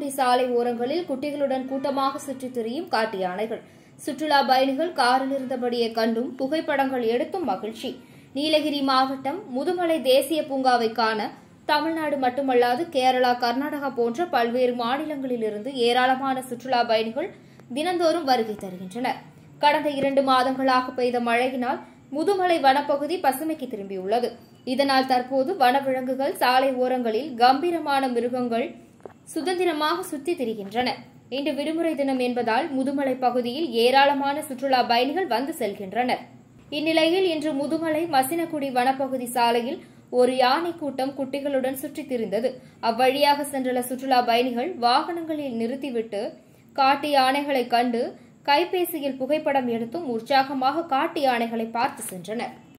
வனப்பகுதி சாலை ஓரங்களில் குட்டிகளுடன் கூட்டமாக சுற்றித் திரியும் காட்டு யானைகள் சுற்றுலா பயணிகள் காரில் இருந்தபடியே கண்டும் புகைப்படங்கள் எடுத்தும் மகிழ்ச்சி நீலகிரி மாவட்டம் முதுமலை தேசிய பூங்காவை காண தமிழ்நாடு மட்டுமல்லாது கேரளா கர்நாடகா போன்ற பல்வேறு மாநிலங்களிலிருந்து ஏராளமான சுற்றுலா பயணிகள் தினந்தோறும் வருகை தருகின்றனர் கடந்த இரண்டு மாதங்களாக பெய்த மழையினால் முதுமலை வனப்பகுதி பசுமைக்கு திரும்பியுள்ளது இதனால் தற்போது வனவிலங்குகள் சாலை ஓரங்களில் கம்பீரமான மிருகங்கள் சுதந்திரமாக சுத்தி திரிகின்றன இன்று விடுமுறை தினம் என்பதால் முதுமலை பகுதியில் ஏராளமான சுற்றுலா பயணிகள் வந்து செல்கின்றனர் இந்நிலையில் இன்று முதுமலை மசினகுடி வனப்பகுதி சாலையில் ஒரு யானை கூட்டம் குட்டிகளுடன் சுற்றித் திரிந்தது அவ்வழியாக சென்றுள்ள சுற்றுலா பயணிகள் வாகனங்களில் நிறுத்திவிட்டு காட்டு யானைகளை கண்டு கைபேசியில் புகைப்படம் எடுத்தும் உற்சாகமாக காட்டு யானைகளை பார்த்து சென்றனர்